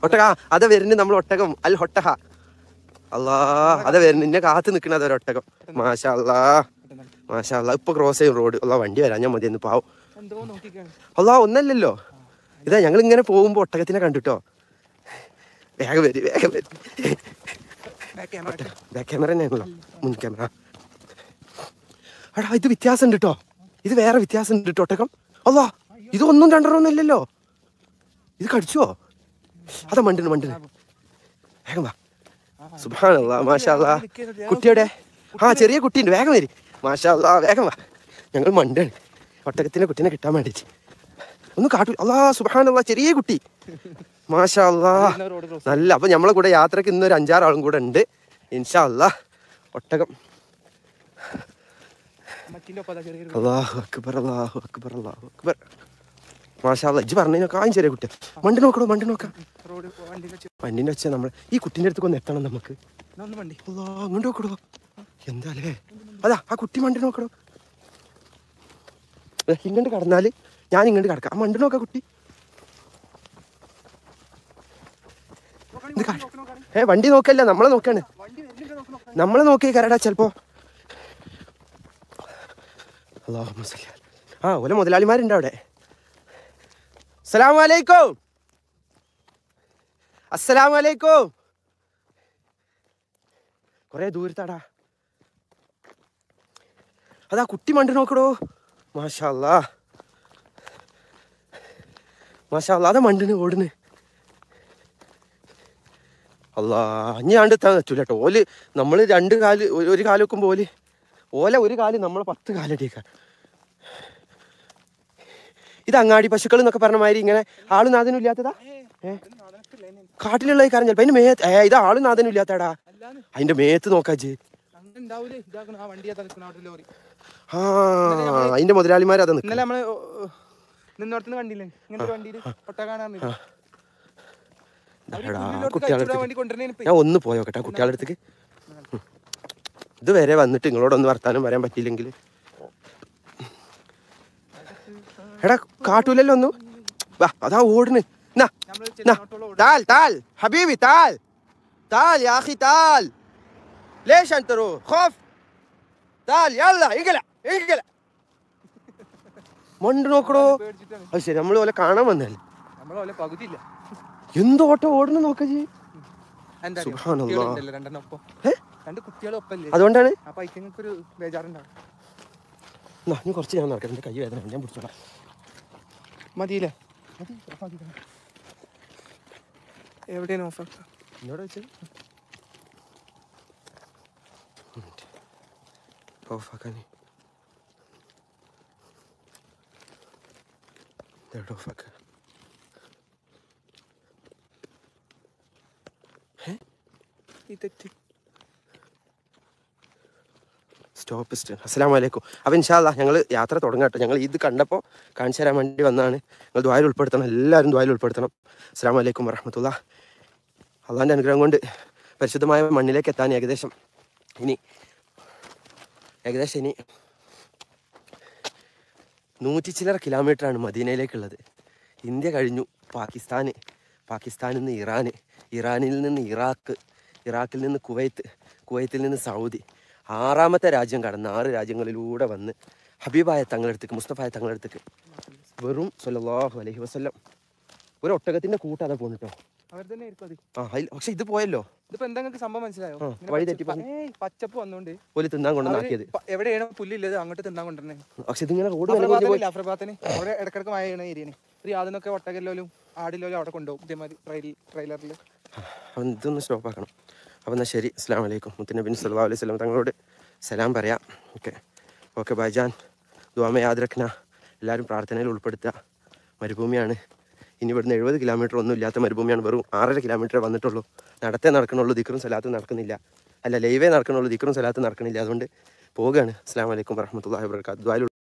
ഒട്ടക അത വരുന്നത് നമ്മൾ ഒട്ടകം അൽ ഒട്ടക അല്ലാ അത വരുന്നത് നിന്നെ കാത്തു നിൽക്കുന്നത് ഒരു ഒട്ടകം മാഷാ അല്ലാ മാഷാ അല്ലാ ഇപ്പൊ ക്രോസ് ചെയ്യും റോഡ് അല്ല വണ്ടി വരാൻ ഞാൻ മതി എന്ന് പാവും എന്തോ നോക്കിക്കാണ് അല്ലാ ഒന്നല്ലല്ലോ ഇതാ ഞങ്ങൾ ഇങ്ങനെ പോകുമ്പോ ഒട്ടകത്തിനെ കണ്ടിട്ടോ വേഗം വരും വേഗം വരും ബാക്ക് ക്യാമറ ബാക്ക് ക്യാമറ തന്നെയാണല്ലോ മുൻ ക്യാമറ എടാ ഇത് വ്യത്യാസം ഉണ്ട് കേട്ടോ ഇത് വേറെ വ്യത്യാസം ഉണ്ട് കേട്ടോ ഒട്ടകം അല്ലാ ഇത് ഒന്നും രണ്ടെണ്ണം ഇല്ലല്ലോ ഇത് കടിച്ചുവോ അതാ മണ്ടിന് മണ്ടിന് വേഗം വാ സുബാനല്ലാ മാഷാല്ലാ കുട്ടിയുടെ ആ ചെറിയ കുട്ടിയുണ്ട് വേഗം വരി മാഷാല്ലാ വേഗം വാ ഞങ്ങൾ മണ്ടാണ് ഒട്ടകത്തിന്റെ കുട്ടീനെ കിട്ടാൻ വേണ്ടിയിട്ട് ഒന്ന് കാട്ടു അല്ലാ സുബാനല്ലാ ചെറിയ കുട്ടി മാഷാല്ലാ റോഡ് ക്രോസ് നല്ല അപ്പൊ നമ്മളെ കൂടെ യാത്രക്ക് ഇന്നൊരു അഞ്ചാറാളും കൂടെ ഉണ്ട് ഇൻഷാ അല്ലാ ഒട്ടകം മറ്റിന്റെ ഒപ്പം അതാ ചെറിയൊരു അള്ളാഹു അക്ബർ അള്ളാഹു അക്ബർ അള്ളാഹു അക്ബർ മാഷാ അല്ലാ ഇജ്ജ് പറഞ്ഞതിനൊക്കെ ചെറിയ കുട്ടി മണ്ടി നോക്കണോ മണ്ടി നോക്കാം റോഡ് വണ്ടി വെച്ച് വണ്ടിന്റെ വെച്ചാൽ നമ്മൾ ഈ കുട്ടീൻ്റെ അടുത്തേക്ക് ഒന്ന് എത്തണം നമുക്ക് എന്നാ ഒന്ന് വണ്ടി അല്ലാ അങ്ങോട്ട് നോക്കണോ എന്താലേ അതാ ആ കുട്ടി മണ്ടി നോക്കണോ ദേ, ഇങ്ങോട്ട് കടന്നാല് ഞാൻ ഇങ്ങോട്ട് കിടക്കാം ആ മണ്ടി നോക്കാം കുട്ടി ഇത് കാ- ഏ വണ്ടി നോക്കല്ല നമ്മളെ നോക്കാണ് വണ്ടി വരുന്നുണ്ട് നോക്കണം നമ്മളെ നോക്കി കരടാ ചെലപ്പോ അല്ലാഹുമ്മ സല്ലി അല- ആ ഓല മുതലാളിമാരുണ്ട് അവിടെ അസ്സലാമു അലൈക്കും അസ്സലാമു അലൈക്കും കൊറേ ദൂരത്താടാ അതാ കുട്ടി മണ്ടി നോക്കടോ മാഷാ അല്ലാ മാഷാ അല്ലാ അതാ മണ്ടിന് ഓടുന്ന് അല്ലാ അഞ്ഞാണ്ട് എത്താൻ പറ്റൂല കേട്ടോ ഓല് നമ്മൾ രണ്ട് കാല് ഒരു- ഒരു കാല് വെക്കുമ്പോൾ ഓല് ഓല ഒരു കാല് നമ്മളെ പത്ത് കാലടിയേക്കാ ഇത് അങ്ങാടി പശുക്കൾ എന്നൊക്കെ പറഞ്ഞ മാതിരി ഇങ്ങനെ ആള് നാഥനും ഇല്ലാത്തതാ ഏ കാട്ടിലുള്ള ഈ കാര്യം ചിലപ്പോ അതിന്റെ മേത്ത് ഏ ഇത് ആള് നാഥനും ഇല്ലാത്തടാ അല്ലാന്ന് അതിന്റെ മേത്ത് നോക്കാജ് അങ്ങനെ ഉണ്ടാവൂലേ ഇതാക്കണം ആ വണ്ടി അതാ നിൽക്കണം അവിടെ ലോറി ആ അതിന്റെ മുതലാളിമാർ അതാ നിൽക്കും ഇന്നലെ നമ്മള് നിന്നോടത്തുനിന്ന് കണ്ടില്ലേ ഇങ്ങനെ ഒരു വണ്ടിയിൽ ഒട്ട കാണാറില്ല കുട്ടികളുടെ വണ്ടി കൊണ്ടുവരണേ ഞാൻ ഒന്ന് പോയോ കേട്ടോ കുട്ടികളുടെ അടുത്തേക്ക് ഉം. ഇതുവരെ വന്നിട്ട് നിങ്ങളോടൊന്ന് വർത്താനം പറയാൻ പറ്റിയില്ലെങ്കിൽ എടാ കാട്ടൂലല്ലോ ഒന്നും വാ അതാ ഓടുന്നു നാ നമ്മള് നാ ചെന്നോട്ടോളം ഓടും. تعال تعال حبيبي تعال تعال يا اخي تعال ليش انت روح خوف تعال يلا اقلع اقلع മണ്ട് നോക്കടോ പേടിച്ചിട്ടാണ് അത് ശരി നമ്മൾ പോലെ കാണാൻ വന്നല്ലേ നമ്മളെ പോലെ പകുതി ഇല്ല എന്ത് ഓട്ടം ഓടുന്നു നോക്കജി എന്താ അറിയോ? സുബ്ഹാനല്ലാ. കുട്ടികളുണ്ടല്ലോ രണ്ടെണ്ണം ഒപ്പം ഏ? രണ്ട് കുട്ടികളും ഒപ്പല്ലേ അതുകൊണ്ടാണ് അപ്പൊ അതിങ്ങൾക്ക് ഒരു ബേജാറുണ്ടാവും എന്നാ, ഇനി കുറച്ച് ഞാൻ നടക്കാം എൻ്റെ കൈ വേദന ഞാൻ പിടിച്ചോളാം മതിയില്ലേ എവിടെയാണ് ഓഫർ എന്നോട് വെച്ചത് ഓഫാക്കാൻ ഓഫാക്ക ഈ തെറ്റ് സ്റ്റോപ്പ് സ്റ്റേ അസ്സലാമു അലൈക്കും അപ്പോൾ ഇൻഷാല്ല ഞങ്ങൾ യാത്ര തുടങ്ങാട്ടോ ഞങ്ങൾ ഇത് കണ്ടപ്പോൾ കാണിച്ചു തരാൻ വേണ്ടി വന്നതാണ് നിങ്ങൾ ദ്വായിൽ ഉൾപ്പെടുത്തണം എല്ലാവരും ദ്വായിൽ ഉൾപ്പെടുത്തണം അസ്സലാമു അലൈക്കും വറഹമത്തുള്ള അള്ളാൻ്റെ അനുഗ്രഹം കൊണ്ട് പരിശുദ്ധമായ മണ്ണിലേക്ക് എത്താൻ ഏകദേശം ഇനി ഏകദേശം ഇനി നൂറ്റി ചില്ലറ കിലോമീറ്ററാണ് മദീനയിലേക്കുള്ളത് ഇന്ത്യ കഴിഞ്ഞു പാകിസ്ഥാന് പാകിസ്ഥാനിൽ നിന്ന് ഇറാന് ഇറാനിൽ നിന്ന് ഇറാഖ് ഇറാഖിൽ നിന്ന് കുവൈത്ത് കുവൈത്തിൽ നിന്ന് സൗദി ആറാമത്തെ രാജ്യം കടന്ന് ആറ് രാജ്യങ്ങളിലൂടെ വന്ന് ഹബീബായ തങ്ങളടുത്തേക്ക് മുസ്തഫായ തങ്ങളടുത്തേക്ക് വെറും സല്ലല്ലാഹു അലൈഹി വസല്ലം ഒരു ഒട്ടകത്തിന്റെ കൂട്ടാതെ പോന്നിട്ടോ അവർ തന്നെ ആയിരിക്കും അത് ആ അതിൽ പക്ഷെ ഇത് പോയല്ലോ ഇതിപ്പോ എന്താ നിങ്ങൾക്ക് സംഭവം മനസ്സിലായോ ആ, ഇങ്ങനെ വഴി പച്ച- തെറ്റി പോയി. ഏയ് പച്ചപ്പ് വന്നോണ്ട് ഒരു തിന്നാൻ അവര് കൊണ്ടുവന്നാക്കിയത് പ- എവിടെയാണ് പുല്ലില്ലത് അങ്ങോട്ട് തിന്നാൻ കൊണ്ടുവരണേ പക്ഷെ ഇതിങ്ങനെ റോഡ് വരെ പോയി അഫ്രബാത്തനില്ല അഫ്രബാത്തന് അവിടെ ഇടക്കിടക്ക് മഴ ചെയ്യണ ഏരിയന് ഒരു യാതൊന്നൊക്കെ ഒട്ടകല്ലോലും ആടില്ലോലും അവിടെ കൊണ്ടുപോകും ഇതേമാതിരി ട്രെയിൽ ട്രെയിലറിൽ അവൻ ഇതൊന്ന് സ്റ്റോപ്പ് ആക്കണം അപ്പം എന്നാൽ ശരി അസ്സാം വലൈക്കും മുത്തുനബിൻ സല്ലാ അലൈഹി സ്വലം തങ്ങളോട് സലാം പറയാം ഓക്കെ ഓക്കെ ബൈജാൻ ദുവാമ യാദ്രഖ്ന എല്ലാവരും പ്രാർത്ഥനയിൽ ഉൾപ്പെടുത്തുക മരുഭൂമിയാണ് ഇനി ഇവിടുന്ന് എഴുപത് കിലോമീറ്റർ ഒന്നും ഇല്ലാത്ത മരുഭൂമിയാണ് വെറും ആറര കിലോമീറ്റർ വന്നിട്ടുള്ളൂ നടത്തേ നടക്കണുള്ളൂ ദിക്കറും സലാത്തും നടക്കുന്നില്ല അല്ല ലൈവേ നടക്കണുള്ളൂ ദിക്കറും സലാത്തും നടക്കണില്ല അതുകൊണ്ട് പോവുകയാണ് അസ്സാം വലൈക്കും വറഹമത്തല്ലാ വാബർക്കാത്ത് ദ്വായിൽ